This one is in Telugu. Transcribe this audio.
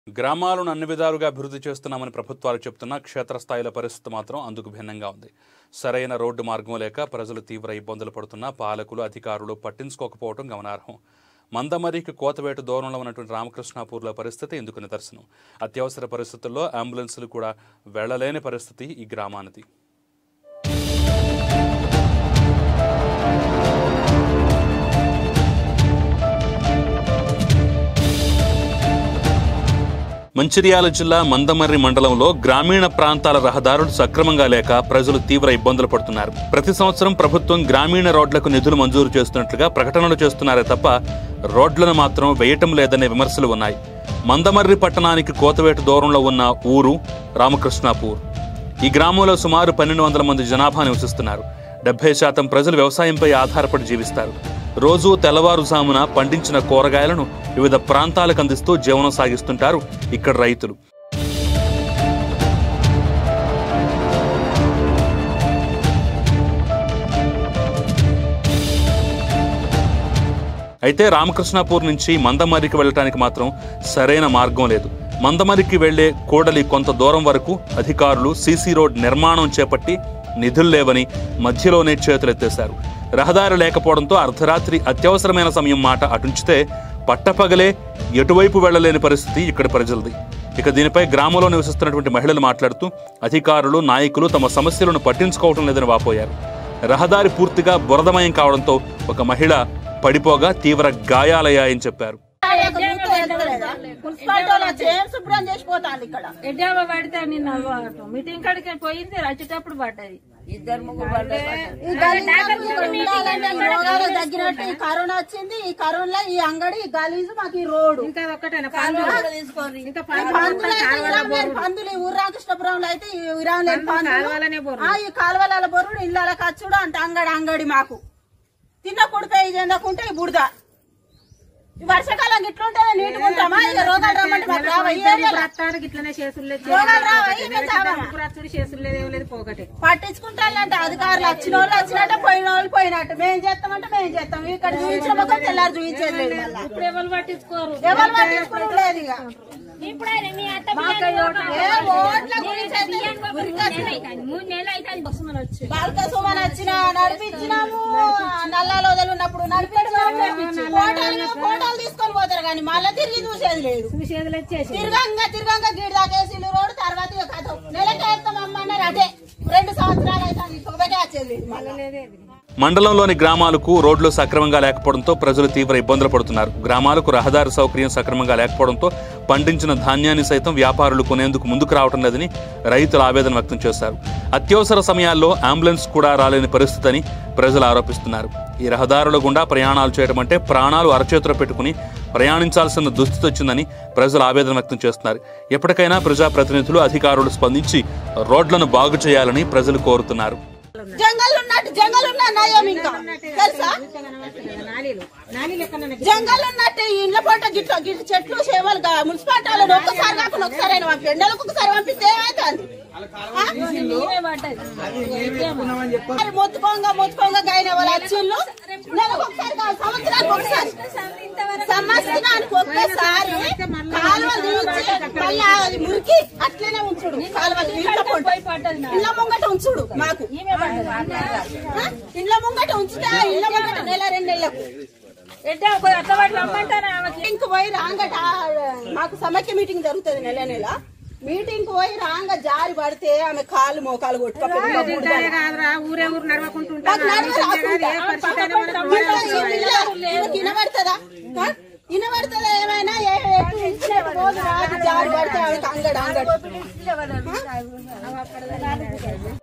గ్రామాలను అన్ని విధాలుగా అభివృద్ధి చేస్తున్నామని ప్రభుత్వాలు చెప్తున్నా క్షేత్రస్థాయిలో పరిస్థితి మాత్రం అందుకు భిన్నంగా ఉంది సరైన రోడ్డు మార్గం లేక ప్రజలు తీవ్ర ఇబ్బందులు పడుతున్నా పాలకులు అధికారులు పట్టించుకోకపోవడం గమనార్హం మందమరికి కోతవేటు దూరంలో ఉన్నటువంటి రామకృష్ణాపూర్లో పరిస్థితి ఇందుకు నిదర్శనం అత్యవసర పరిస్థితుల్లో అంబులెన్సులు కూడా వెళ్లలేని పరిస్థితి ఈ గ్రామానిది మంచిర్యాల జిల్లా మందమర్రి మండలంలో గ్రామీణ ప్రాంతాల రహదారులు సక్రమంగా లేక ప్రజలు తీవ్ర ఇబ్బందులు పడుతున్నారు ప్రతి సంవత్సరం ప్రభుత్వం గ్రామీణ రోడ్లకు నిధులు మంజూరు చేస్తున్నట్లుగా ప్రకటనలు చేస్తున్నారే తప్ప రోడ్లను మాత్రం వేయటం లేదనే విమర్శలు ఉన్నాయి మందమర్రి పట్టణానికి కోతవేటు దూరంలో ఉన్న ఊరు రామకృష్ణాపూర్ ఈ గ్రామంలో సుమారు పన్నెండు వందల మంది జనాభా నివసిస్తున్నారు డెబ్బై శాతం ప్రజలు వ్యవసాయంపై ఆధారపడి జీవిస్తారు రోజు తెల్లవారుజామున పండించిన కూరగాయలను వివిధ ప్రాంతాలకు అందిస్తూ జీవనం సాగిస్తుంటారు ఇక్కడ రైతులు అయితే రామకృష్ణాపూర్ నుంచి మందమరికి వెళ్ళటానికి మాత్రం సరైన మార్గం లేదు మందమరికి వెళ్లే కూడలి కొంత దూరం వరకు అధికారులు సీసీ రోడ్ నిర్మాణం చేపట్టి నిధులు లేవని మధ్యలోనే చేతులెత్తేశారు రహదారి లేకపోవడంతో అర్ధరాత్రి అత్యవసరమైన సమయం మాట అటుంచితే పట్టపగలే ఎటువైపు వెళ్లలేని పరిస్థితి ఇక్కడ ప్రజలది ఇక దీనిపై గ్రామంలో నివసిస్తున్నటువంటి మహిళలు మాట్లాడుతూ అధికారులు నాయకులు తమ సమస్యలను పట్టించుకోవటం లేదని వాపోయారు రహదారి పూర్తిగా బురదమయం కావడంతో ఒక మహిళ పడిపోగా తీవ్ర గాయాలయ్యాయని చెప్పారు మున్సిపాలిటీ వాళ్ళు వచ్చి ఏం శుభ్రం చేసిపోతాను ఇక్కడ ఎడ్డాబా పడితే నిన్న అటు మీటింగ్ కాడికి పోయింది వచ్చేటప్పుడు పడ్డది ఇద్దరు ముగ్గురు ఈ గలీజులకు ఇక్కడ ఉండాలంటే ఈ రోగాలు తగ్గినట్టు ఈ కరోనా వచ్చింది ఈ కరోనా ఈ అంగడి ఈ గలీజు మాకు ఈ రోడ్డు ఇంకా ఒక్కటేనా పందులు ఇంకా ఈ పందులు అయితే ఇరాం లేని పందులు ఈ ఊర్రాకృష్ణపురంలో అయితే ఈ ఇరాం లేని కాలువలనే పందులు ఆ, ఈ కాలువల బొర్రుడు ఇళ్ళ ఖర్చుడు అంటే అంగడి అంగడి మాకు తిన్న కుడిపోయి చెందకుంటే ఈ బుడద ఈ వర్షాకాలం ఇట్లుంటే నీట్గా ఉంటామా ఇక రోగాలు రమ్మంటే మాకు రావా ఈ ఏరియాలో రత్తానికి ఇట్లనే చేసులు రోగాలు రావా ఈ చావా రచ్చుడు చేసులు లేదు ఏం లేదు పోకటే పట్టించుకుంటారంటే అధికారులు వచ్చిన వాళ్ళు వచ్చినట్టే పోయిన వాళ్ళు పోయినట్టు మేము చేస్తామంటే మేము చేస్తాం ఇక్కడ చూపించిన మొక్కలు తెల్లారు చూపించేది లేదు మళ్ళా ఇప్పుడు ఎవరు పట్టించుకోరు ఎవరు పట్టించుకుని లేదు ఇక ఏ ఓట్ల గురించి అయితే ఉరికొచ్చు. మూడు నెలలు అయితే అది బస్సు మన వచ్చి బాల్క సుమన్ వచ్చిన నడిపించినాము నల్లాలో వదిలినప్పుడు నడిపించినాము ఫోటోలు ఫోటోలు తీసుకొని పోతారు కానీ మళ్ళీ తిరిగి చూసేది లేదు చేతులు వచ్చేసి తిరగంగా తిరగంగా గిడి దాకేసి రోడ్డు తర్వాత ఇక కథ నెలకి వేస్తాం అమ్మన్నారు అదే రెండు సంవత్సరాలు అయితే తొమ్మిదే వచ్చేది లేదు మళ్ళీ మండలంలోని గ్రామాలకు రోడ్లు సక్రమంగా లేకపోవడంతో ప్రజలు తీవ్ర ఇబ్బందులు పడుతున్నారు గ్రామాలకు రహదారి సౌకర్యం సక్రమంగా లేకపోవడంతో పండించిన ధాన్యాన్ని సైతం వ్యాపారులు కొనేందుకు ముందుకు రావటం లేదని రైతులు ఆవేదన వ్యక్తం చేశారు అత్యవసర సమయాల్లో అంబులెన్స్ కూడా రాలేని పరిస్థితి అని ప్రజలు ఆరోపిస్తున్నారు ఈ రహదారుల గుండా ప్రయాణాలు చేయడం అంటే ప్రాణాలు అరచేతిలో పెట్టుకుని ప్రయాణించాల్సిన దుస్థితి వచ్చిందని ప్రజలు ఆవేదన వ్యక్తం చేస్తున్నారు ఎప్పటికైనా ప్రజాప్రతినిధులు అధికారులు స్పందించి రోడ్లను బాగు చేయాలని ప్రజలు కోరుతున్నారు జంగల్ ఉన్నట్టు జంగల్ ఉన్న నయం ఇంకా తెలుసా నాలీలు నాలీలు ఎక్కడ జంగల్ ఉన్నట్టు ఈ ఇండ్ల పంట గిట్ల గిట్ల చెట్లు చేమలు గా- మున్సిపాలిటీ వాళ్ళని ఒక్కసారి కాకుండా ఒకసారి అయినా పంపి ఎండలకు ఒకసారి పంపిస్తే ఏమైతుంది మరి మొత్తుకోంగా మొత్తుకోంగా గైన వాళ్ళు వచ్చిండ్రు నెలకు ఒకసారి కాదు సంవత్సరానికి ఒకసారి సంవత్సరానికి ఒక్కసారి కాలువలు తీర్చి మళ్ళా అది మురికి అట్లనే ఉంచుడు కాలువలు ఇంట్లో పంట ఇళ్ళ ముంగట ఉంచుడు మాకు ఆ? ఇళ్ళ ముంగట ఉంచుతా ఇళ్ళ ముంగట నెల రెండు నెలలకు ఎడ్డా అట్లా పట్టి రమ్మంటారా ఆమెకి మీటింగ్ పోయి రాంగట మాకు సమైక్య మీటింగ్ జరుగుతుంది నెల నెల మీటింగ్ పోయి రాంగ జారి పడితే ఆమె కాలు మోకాలు కొట్టుకపోయి తింటానే కాదురా ఊరే ఊరు నడవకుంటుంటా నాకు నడవ రాకుండా. వినబడుతుందా ఆ? వినబడుతుందా ఏమైనా ఏ ఎటు ఇచ్చిన రోజు రాదు జారి పడితే ఆమెకు అంగడి అంగడి